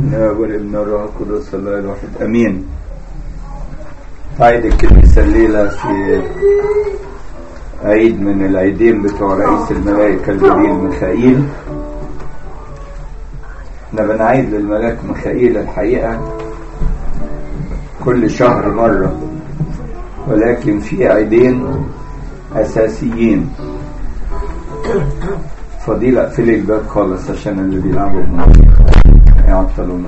والابن الروح القدس الله الواحد امين عيد الكنيسة الليلة في عيد من العيدين بتوع رئيس الملائكة الجليل ميخائيل احنا بنعيد للملاك ميخائيل الحقيقة كل شهر مرة ولكن في عيدين أساسيين فضيلة اقفلي الباب خالص عشان اللي بيلعبوا بموسيقى يعطلونا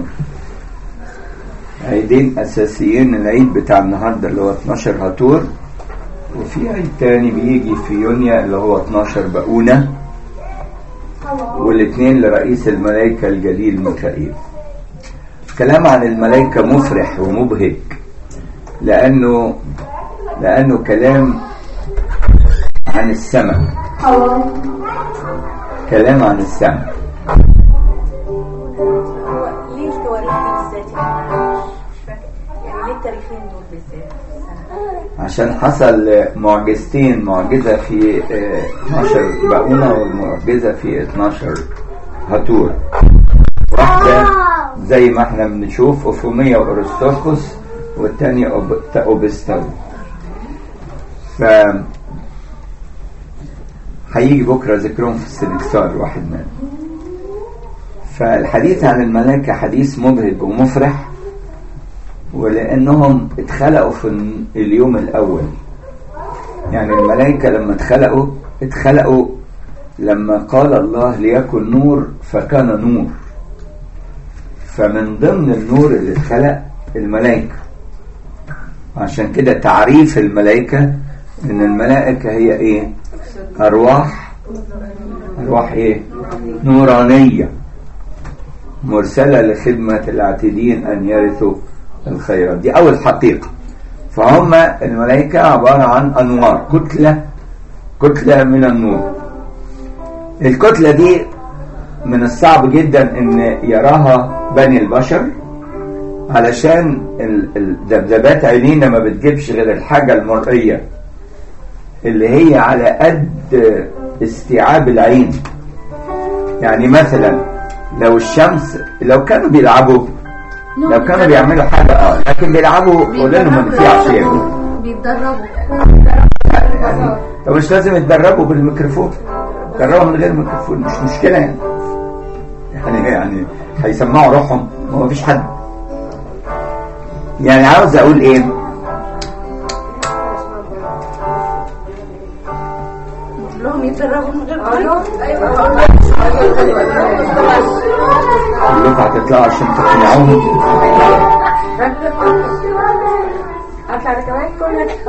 عيدين أساسيين العيد بتاع النهاردة اللي هو 12 هاتور وفي عيد تاني بيجي في يونيو اللي هو 12 بقونة والاثنين لرئيس الملائكة الجليل ميخائيل كلام عن الملائكة مفرح ومبهج لأنه لأنه كلام عن السماء كلام عن السماء هو ليه التواريخ دي بالذات يعني مش فاكر يعني ليه التاريخين دول بالذات عشان حصل معجزتين معجزة في آه، 12 بقونة والمعجزة في 12 هاتور واحدة زي ما احنا بنشوف أوفومية وأرسطوخوس والتانية أوب- أوبستاو ف هيجي بكرة ذكرهم في السنكسار واحد منهم فالحديث عن الملائكة حديث مبهج ومفرح ولأنهم اتخلقوا في اليوم الأول يعني الملائكة لما اتخلقوا اتخلقوا لما قال الله ليكن نور فكان نور فمن ضمن النور اللي اتخلق الملائكة عشان كده تعريف الملائكة ان الملائكة هي ايه ارواح ارواح ايه نورانية مرسلة لخدمة العاتدين ان يرثوا الخيرات دي اول حقيقة فهم الملائكة عبارة عن انوار كتلة كتلة من النور الكتلة دي من الصعب جدا ان يراها بني البشر علشان ال- الذبذبات عينينا ما بتجيبش غير الحاجة المرئية اللي هي على قد استيعاب العين يعني مثلا لو الشمس لو كانوا بيلعبوا لو كانوا بيعملوا حاجة اه لكن بيلعبوا قول لهم ما ينفعش يعني بيتدربوا يعني طب مش لازم يتدربوا بالميكروفون يتدربوا من غير ميكروفون مش مشكلة يعني يعني يعني هيسمعوا روحهم ما فيش حد يعني عاوز اقول ايه لهم يتدربوا من غير كلكم هتطلعوا عشان تقنعوهم اطلع انا كمان كلك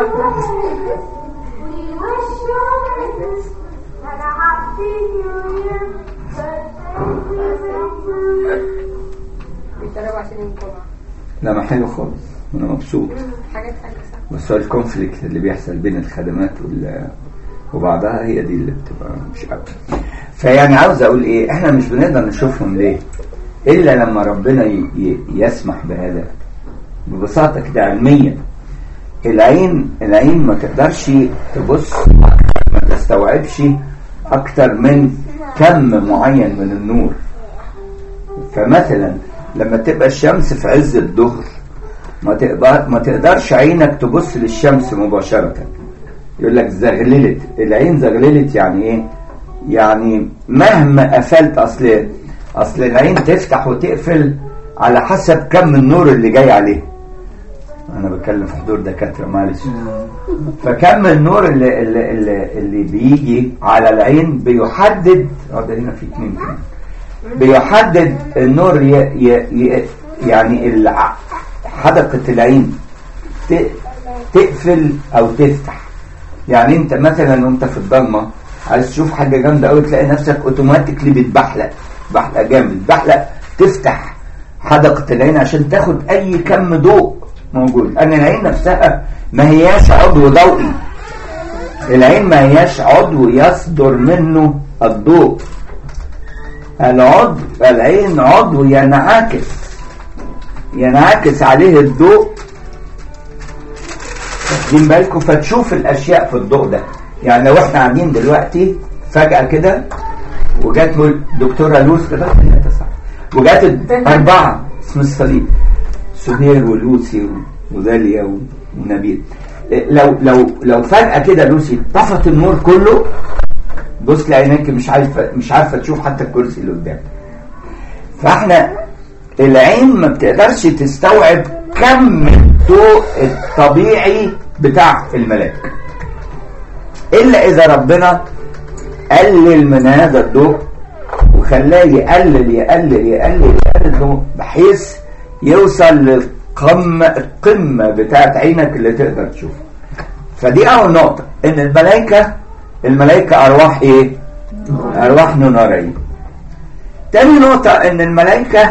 بيتدربوا عشان يوم الجمعة لا ما حلو خالص انا مبسوط حاجات حلوة صح بس هو الكونفليكت اللي بيحصل بين الخدمات وال وبعضها هي دي اللي بتبقى مش اكتر فيعني عاوز اقول ايه احنا مش بنقدر نشوفهم ليه الا لما ربنا ي... ي... يسمح بهذا ببساطه كده علميا العين العين ما تقدرش تبص أكتر، ما تستوعبش اكتر من كم معين من النور فمثلا لما تبقى الشمس في عز الظهر ما تقدر ما تقدرش عينك تبص للشمس مباشرة يقول لك زغللت العين زغللت يعني ايه يعني مهما قفلت اصل اصل العين تفتح وتقفل على حسب كم النور اللي جاي عليه انا بتكلم في حضور دكاتره معلش فكم النور اللي اللي اللي, اللي بيجي على العين بيحدد اه ده هنا في اتنين كمان بيحدد النور ي... ي... ي... يعني الع... حدقة العين ت... تقفل او تفتح يعني انت مثلا وانت في الضلمة عايز تشوف حاجة جامدة قوي تلاقي نفسك اوتوماتيكلي بتبحلق بحلق جامد بحلق تفتح حدقة العين عشان تاخد اي كم ضوء موجود لان العين نفسها ما هياش عضو ضوئي العين ما هياش عضو يصدر منه الضوء العضو العين عضو ينعكس ينعكس عليه الضوء واخدين بالكم فتشوف الاشياء في الضوء ده يعني لو احنا قاعدين دلوقتي فجأة كده وجات له دكتورة لوز كده صح وجات أربعة اسم الصليب سهير ولوسي وداليا و- ونبيل إيه، لو لو لو فجأة كده لوسي طفت النور كله بص لعينيك مش عارفة مش عارفة تشوف حتى الكرسي اللي قدامك فاحنا العين ما بتقدرش تستوعب كم الضوء الطبيعي بتاع الملاك الا اذا ربنا قلل من هذا الضوء وخلاه يقلل يقلل يقلل يقلل بحيث يوصل للقمة القمة بتاعت عينك اللي تقدر تشوفها فدي أول نقطة إن الملائكة الملائكة أرواح إيه؟ أرواح نارية تاني نقطة إن الملائكة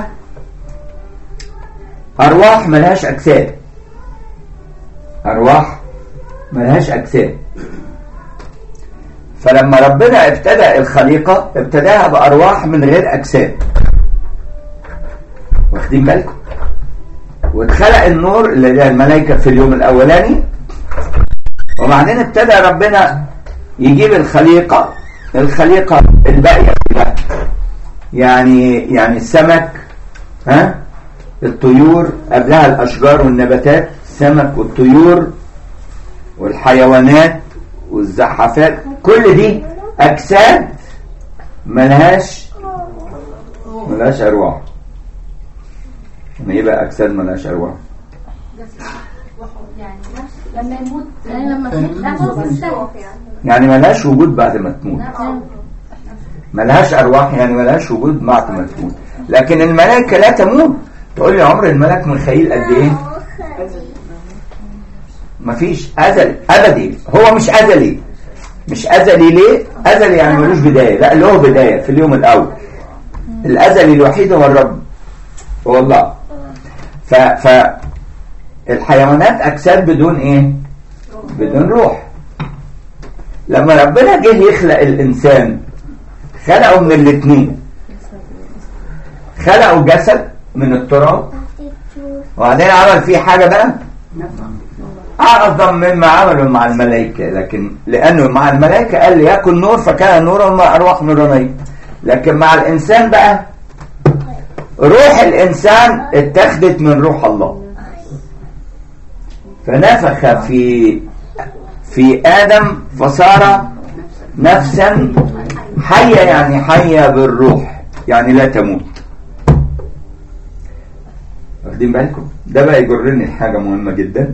أرواح ملهاش أجساد أرواح ملهاش أجساد فلما ربنا ابتدأ الخليقة ابتداها بأرواح من غير أجساد واخدين بالكم واتخلق النور اللي ده الملائكة في اليوم الأولاني وبعدين ابتدى ربنا يجيب الخليقة الخليقة الباقية كلها يعني يعني السمك ها الطيور قبلها الأشجار والنباتات السمك والطيور والحيوانات والزحافات كل دي أجساد ملهاش ملهاش أرواح يعني ايه بقى أجساد ملهاش أرواح يعني لما يموت يعني لما تموت لا خلاص استوى يعني ملهاش وجود بعد ما تموت ملهاش أرواح يعني ملهاش وجود بعد ما تموت لكن الملائكة لا تموت تقول لي عمر الملك ميخائيل قد ايه مفيش أزل أبدي هو مش أزلي مش أزلي ليه أزلي يعني ملوش بداية لا اللي هو بداية في اليوم الأول الأزلي الوحيد هو الرب هو الله ف ف الحيوانات أجساد بدون إيه بدون روح لما ربنا جه يخلق الإنسان خلقه من الاثنين خلقه جسد من التراب وبعدين عمل فيه حاجة بقى أعظم مما عملوا مع الملائكة لكن لأنه مع الملائكة قال ليكن نور فكان نورا مع أرواح نورانية لكن مع الإنسان بقى روح الإنسان اتخذت من روح الله فنفخ في في آدم فصار نفسا حية يعني حية بالروح يعني لا تموت واخدين بالكم ده بقى يجرني لحاجة مهمة جدا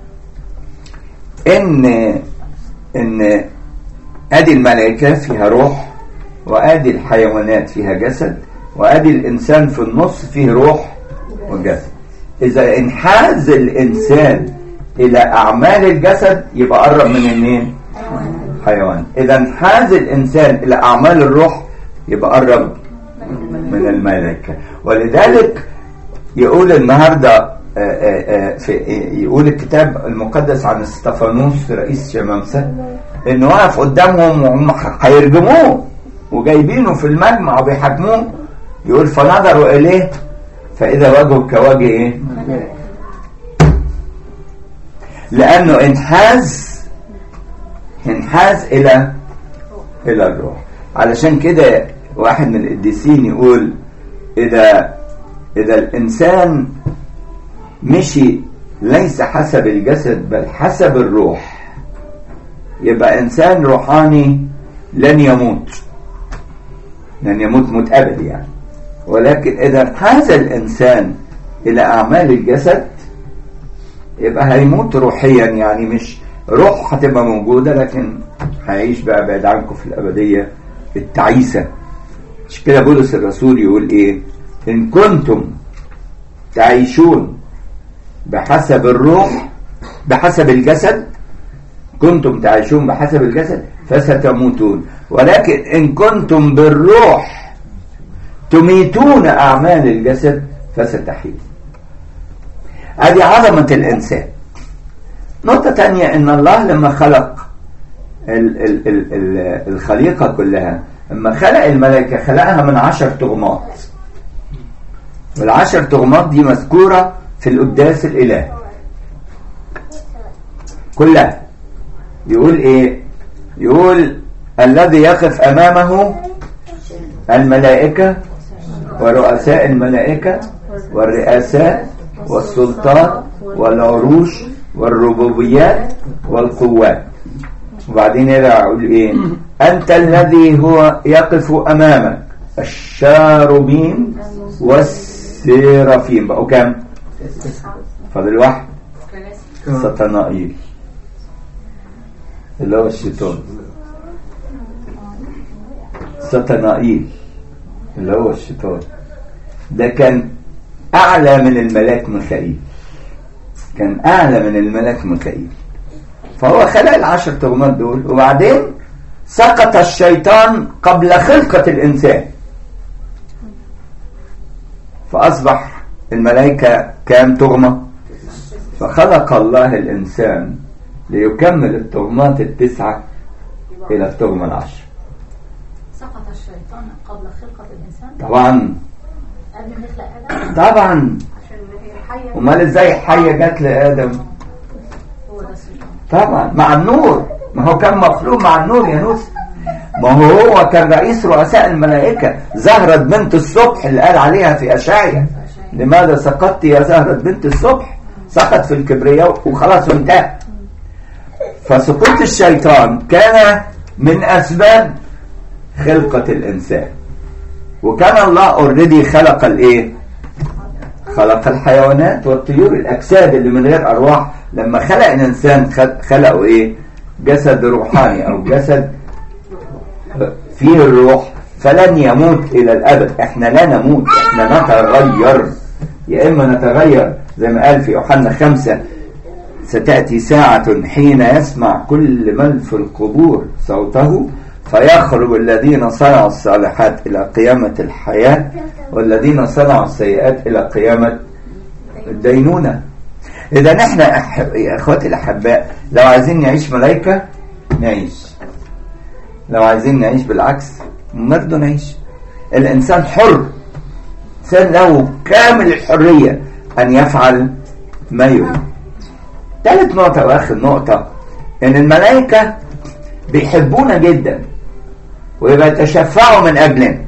ان ان ادي الملائكة فيها روح وادي الحيوانات فيها جسد وادي الانسان في النص فيه روح وجسد اذا انحاز الانسان الى اعمال الجسد يبقى قرب من منين حيوان اذا انحاز الانسان الى اعمال الروح يبقى قرب من الملائكة ولذلك يقول النهارده في يقول الكتاب المقدس عن استفانوس رئيس شمامسة انه واقف قدامهم وهم هيرجموه وجايبينه في المجمع وبيحاكموه يقول فنظروا اليه فاذا وجهه كوجه ايه لانه انحاز انحاز الى الى الروح علشان كده واحد من القديسين يقول اذا اذا الانسان مشي ليس حسب الجسد بل حسب الروح يبقى انسان روحاني لن يموت لن يموت موت ابدي يعني ولكن اذا انحاز الانسان الى اعمال الجسد يبقى هيموت روحيا يعني مش روح هتبقى موجوده لكن هيعيش بقى بعيد عنكم في الابديه التعيسه مش كده بولس الرسول يقول ايه ان كنتم تعيشون بحسب الروح بحسب الجسد كنتم تعيشون بحسب الجسد فستموتون ولكن إن كنتم بالروح تميتون أعمال الجسد فستحيون هذه عظمة الإنسان نقطة تانية إن الله لما خلق ال ال ال ال الخليقة كلها لما خلق الملائكة خلقها من عشر تغمات والعشر تغمات دي مذكورة في القداس الإلهي كلها يقول إيه يقول الذي يقف أمامه الملائكة ورؤساء الملائكة والرئاسات والسلطات والعروش والربوبيات والقوات وبعدين يرجع يقول ايه انت الذي هو يقف امامك الشاربين والسيرافين بقوا كام فاضل واحد سطنائيل اللي هو الشيطان سطنائيل اللي هو الشيطان ده كان اعلى من الملاك ميخائيل كان اعلى من الملاك ميخائيل فهو خلق العشر تغمات دول وبعدين سقط الشيطان قبل خلقة الإنسان فأصبح الملائكة كام تغمة فخلق الله الإنسان ليكمل التغمات التسعة إلى التغمة العشر سقط الشيطان قبل خلقة الإنسان طبعا قبل ما يخلق آدم طبعا عشان هي حية امال ازاي حية جت لآدم هو ده الشيطان طبعا مع النور ما هو كان مخلوق مع النور يا نوس ما هو هو كان رئيس رؤساء الملائكة زهرة بنت الصبح اللي قال عليها في أشعيا لماذا سقطت يا زهرة بنت الصبح سقط في الكبرياء وخلاص وانتهى فسقوط الشيطان كان من أسباب خلقة الإنسان وكان الله اوريدي خلق الايه خلق الحيوانات والطيور الاجساد اللي من غير ارواح لما خلق الانسان خد- خلقه ايه جسد روحاني او جسد فيه الروح فلن يموت الى الابد احنا لا نموت احنا نتغير يا اما نتغير زي ما قال في يوحنا خمسة ستأتي ساعة حين يسمع كل من في القبور صوته فيخرج الذين صنعوا الصالحات إلى قيامة الحياة والذين صنعوا السيئات إلى قيامة الدينونة إذا نحن أح... يا أخواتي الأحباء لو عايزين نعيش ملايكة نعيش لو عايزين نعيش بالعكس برضه نعيش الإنسان حر إنسان له كامل الحرية أن يفعل ما يريد ثالث نقطة وآخر نقطة إن الملائكة بيحبونا جدا ويتشفعوا من أجلنا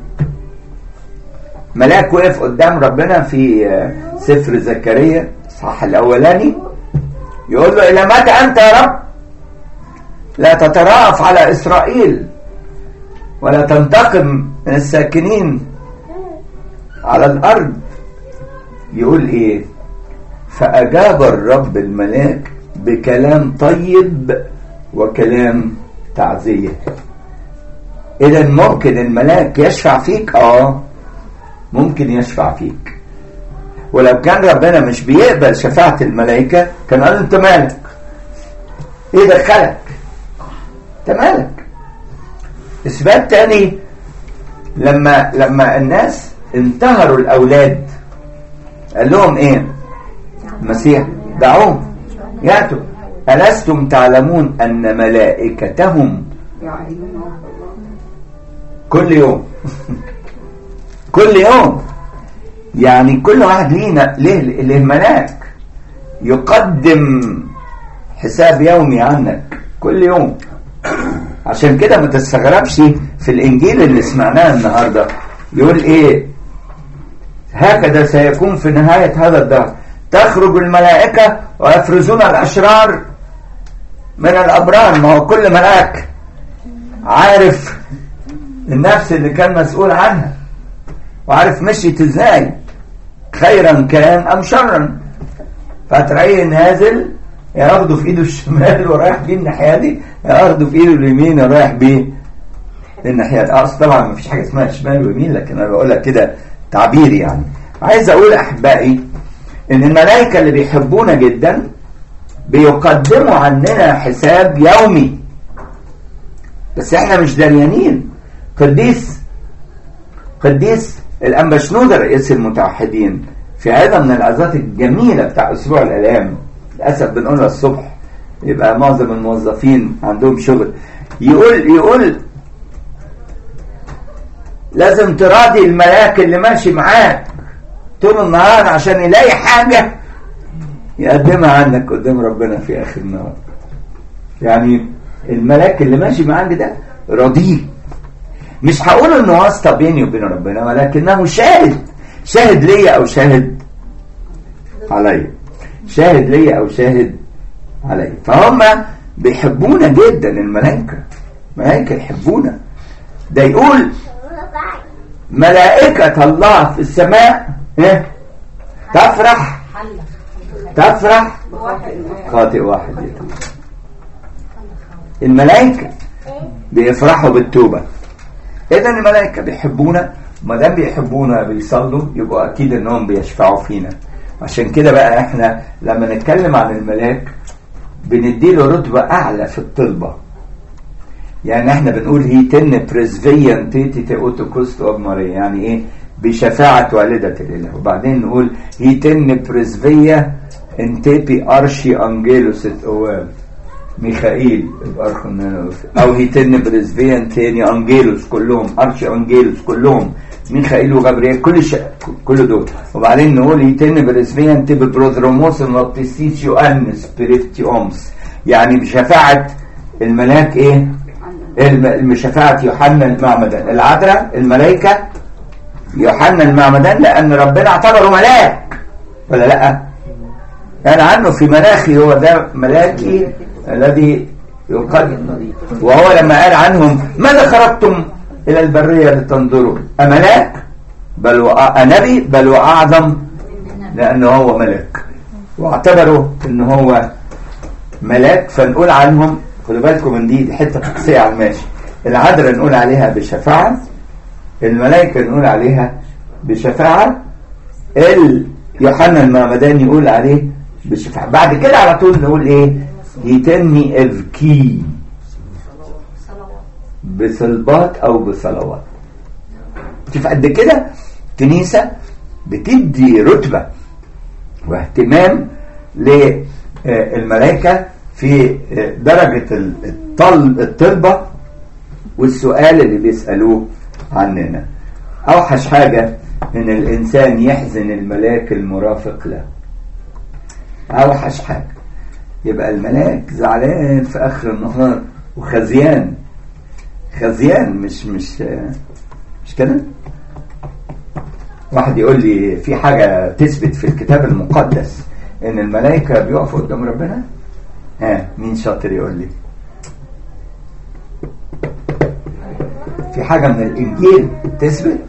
ملاك وقف قدام ربنا في آه، سفر زكريا الصح الأولاني يقول له إلى متى أنت يا رب لا تترأف على إسرائيل ولا تنتقم من الساكنين على الأرض يقول إيه فأجاب الرب الملاك بكلام طيب وكلام تعزية إذا ممكن الملاك يشفع فيك آه ممكن يشفع فيك ولو كان ربنا مش بيقبل شفاعة الملائكة كان قال انت مالك ايه دخلك انت مالك اثبات تاني لما لما الناس انتهروا الاولاد قال لهم ايه المسيح دعوهم ياتوا ألستم تعلمون أن ملائكتهم كل يوم كل يوم يعني كل واحد لينا ليه ليه ملاك يقدم حساب يومي عنك كل يوم عشان كده ما تستغربش في الانجيل اللي سمعناه النهارده يقول ايه هكذا سيكون في نهايه هذا الدهر تخرج الملائكه ويفرزون الاشرار من الابرار ما هو كل ملاك عارف النفس اللي كان مسؤول عنها وعارف مشيت ازاي خيرا كان ام شرا فتلاقيه نازل ياخده في ايده الشمال ورايح بيه الناحيه دي ياخده في ايده اليمين ورايح بيه الناحيه دي اصل طبعا ما فيش حاجه اسمها شمال ويمين لكن انا بقول لك كده تعبير يعني عايز اقول احبائي ان الملائكه اللي بيحبونا جدا بيقدموا عننا حساب يومي بس احنا مش دريانين قديس قديس الأنبا شنودة رئيس المتوحدين في عظة من العظات الجميلة بتاع أسبوع الآلام للأسف بنقولها الصبح يبقى معظم الموظفين عندهم شغل يقول يقول لازم تراضي الملاك اللي ماشي معاك طول النهار عشان يلاقي حاجة يقدمها عنك قدام ربنا في آخر النهار يعني الملاك اللي ماشي معاك ده راضيه مش هقول انه واسطه بيني وبين ربنا ولكنه شاهد شاهد ليا او شاهد عليا شاهد ليا او شاهد عليا فهم بيحبونا جدا الملائكه الملائكه يحبونا ده يقول ملائكة الله في السماء إيه؟ تفرح تفرح خاطئ واحد يتوب الملائكة بيفرحوا بالتوبة إذا الملائكة بيحبونا ما دام بيحبونا بيصلوا يبقوا أكيد إنهم بيشفعوا فينا عشان كده بقى إحنا لما نتكلم عن الملاك بنديله رتبة أعلى في الطلبة يعني احنا بنقول هي تن بريزفيان تيتي تيوتوكوست ماريا يعني ايه بشفاعة والدة الإله وبعدين نقول هي تن بريزفيا انتيبي أرشي أنجيلوس أواب ميخائيل الأرخنانوس أو هي تن بريزفيان تاني أنجيلوس كلهم أرشي أنجيلوس كلهم ميخائيل وجبريل كل ش... كل دول وبعدين نقول هي تن بريزفيان تيبي بروذروموس النطيسيس يوانس بريفتي أومس يعني بشفاعة الملاك ايه الم- شفاعة يوحنا المعمدان العذراء الملائكة يوحنا المعمدان لأن ربنا اعتبره ملاك ولا لا قال عنه في مناخي هو ده ملاكي الذي يقدم وهو لما قال عنهم ماذا خرجتم إلى البرية لتنظروا أملاك بل وأنبي بل وأعظم لأنه هو ملك واعتبروا إن هو ملاك فنقول عنهم خدوا بالكم من دي دي حته شخصيه على الماشي العذراء نقول عليها بشفاعه الملائكه نقول عليها بشفاعه ال يوحنا المعمدان يقول عليه بشفاعه بعد كده على طول نقول ايه يتني اذكي بصلبات او بصلوات شوف قد كده كنيسه بتدي رتبه واهتمام للملائكه في درجة الطل الطلبة والسؤال اللي بيسألوه عننا أوحش حاجة إن الإنسان يحزن الملاك المرافق له أوحش حاجة يبقى الملاك زعلان في آخر النهار وخزيان خزيان مش مش مش كده واحد يقول لي في حاجة تثبت في الكتاب المقدس إن الملائكة بيقفوا قدام ربنا ها مين شاطر يقول لي في حاجة من الإنجيل تثبت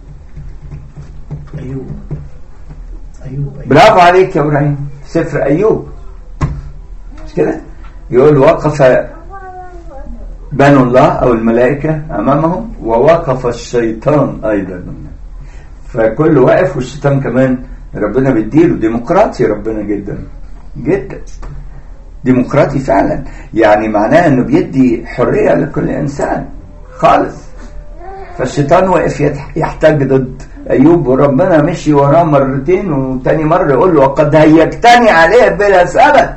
أيوب أيوب أيوب برافو عليك يا إبراهيم سفر أيوب مش كده يقول وقف بنو الله أو الملائكة أمامهم ووقف الشيطان أيضا فكل واقف والشيطان كمان ربنا بيديله ديمقراطي ربنا جدا جدا ديمقراطي فعلا يعني معناه انه بيدي حريه لكل انسان خالص فالشيطان واقف يتح- يحتج ضد ايوب وربنا مشي وراه مرتين وتاني مره يقول له وقد هيجتني عليه بلا سبب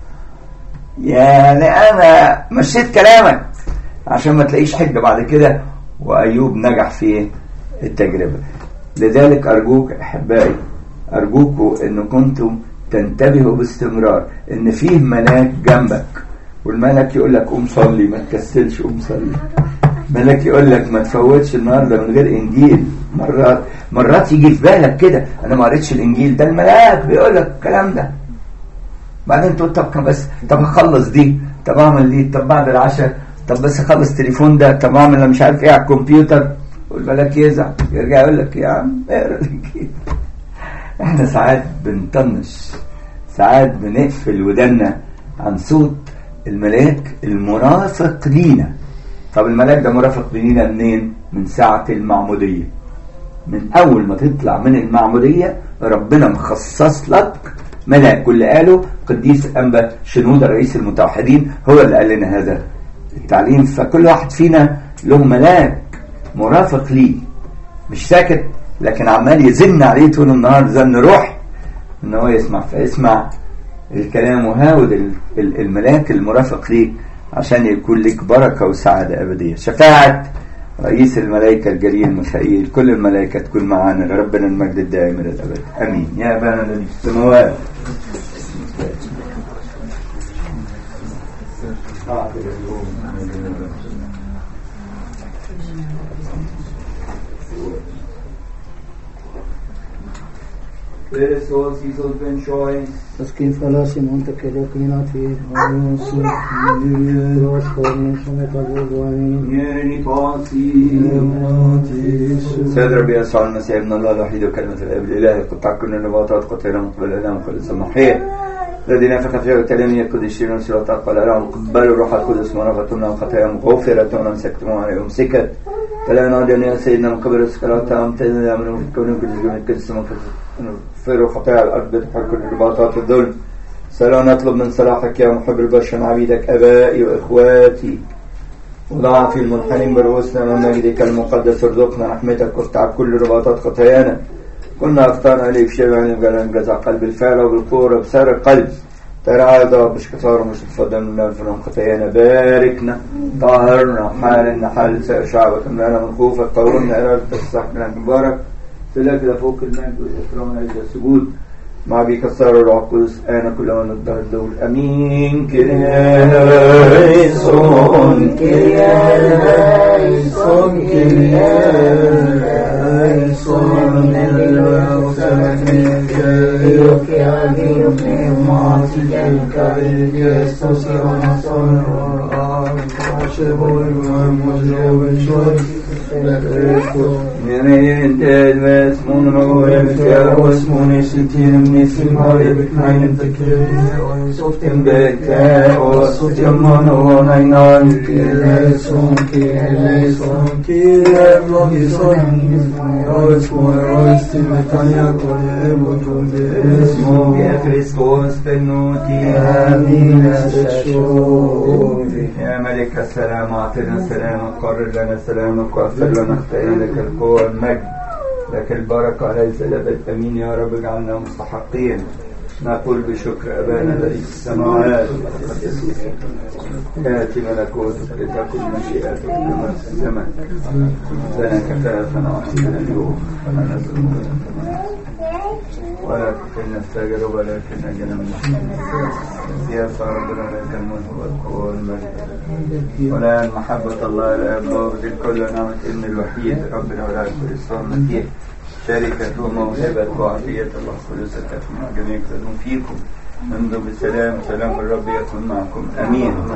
يعني انا مشيت كلامك عشان ما تلاقيش حجه بعد كده وايوب نجح في التجربه لذلك ارجوك احبائي ارجوكم ان كنتم تنتبهوا باستمرار ان فيه ملاك جنبك والملك يقول لك قوم صلي ما تكسلش قوم صلي ملك يقول لك ما تفوتش النهارده من غير انجيل مرات مرات يجي في بالك كده انا ما قريتش الانجيل ده الملاك بيقول لك الكلام ده بعدين تقول طب كم بس طب اخلص دي طب اعمل دي طب بعد العشاء طب بس اخلص التليفون ده طب اعمل مش عارف ايه على الكمبيوتر والملاك يزعل يرجع يقول لك يا عم اقرا الانجيل احنا ساعات بنطنش ساعات بنقفل ودنا عن صوت الملاك المرافق لينا طب الملاك ده مرافق لينا منين من ساعة المعمودية من اول ما تطلع من المعمودية ربنا مخصص لك ملاك واللي قاله قديس انبا شنودة رئيس المتوحدين هو اللي قال لنا هذا التعليم فكل واحد فينا له ملاك مرافق ليه مش ساكت لكن عمال يزن عليه طول النهار زن روح ان هو يسمع فيسمع الكلام وهاود ال- ال- الملاك المرافق ليك عشان يكون لك بركة وسعادة أبدية شفاعة رئيس الملائكة الجليل ميخائيل كل الملائكة تكون معانا لربنا المجد الدائم إلى الأبد أمين يا أبانا الذي في السماوات Christos Jesus ben Schoen, Askin falas in monte che lo clinati, non so, lo scorni sono tabuani. Nierni Ponsi, سيد ربي يسوع المسيح ابن الله الوحيد وكلمة الأب الإله قطع كل النباتات قطيرا قبل الأنام قدس المحيط الذين نفخ فيه الكلام يكد الشيرون سورة قال لهم قبلوا الروح القدس مرفتنا وخطاياهم غفرت ومسكتم عليهم سكت فلا نادي يا سيدنا من قبل السكرات أمتنا من كونهم كل قدس مغفروا خطايا الأرض بتحر كل الرباطات الظلم سلا نطلب من صلاحك يا محب البشر عبيدك أبائي وإخواتي وضع في المنحنين برؤوسنا من مجدك المقدس ارزقنا رحمتك وافتح كل رباطات خطايانا كنا اختارنا عليك شيء يعني بقى جزع قلب الفعل وبالقوة بسر القلب ترعى مش كثار ومش تفضل من الفنون خطايانا باركنا طهرنا حالنا حال سائر شعبك املانا من خوفك قولنا ارادتك استحقنا مبارك سلاك فوق المجد والاكرام عند السجود مع بيك السر الروح القدس انا كل ما نقدر الدول امين كريسون Son che sono nel Dio che ha Dio pneumatiche in cariche sto si una sono pace voi ma moglie voi Nein, Edwes, Monroe, Der Osmone sitien nifin hare bekleinen Verkehr auf dem Beke aus und dem Mono einan Kileson Kileson Kileson Aus Moros die Metania Kole Motunde يا كريستوس بنوتي Amin Ashori يا ملك السلام اعطنا سلامك قرر لنا سلامك واغفر لنا خطايانا لك القوة والمجد لك البركة ليس الأبد أمين يا رب اجعلنا مستحقين نقول بشكر أبانا الذي في السماوات يأتي ملكوتك لتكن مشيئتك كما في السماء لنا كفافنا وأعطنا اليوم فلا نزل ولا تكلنا التاجر ولكن أجل من يا ربنا لك الملك والقوة والمجد والآن محبة الله الآب وبذل كل نعمة ابن الوحيد ربنا ولا كل إسلام المسيح شركة وموهبة وعطية الله القدس تكون مع جميع فيكم منذ بسلام سلام الرب يكون معكم آمين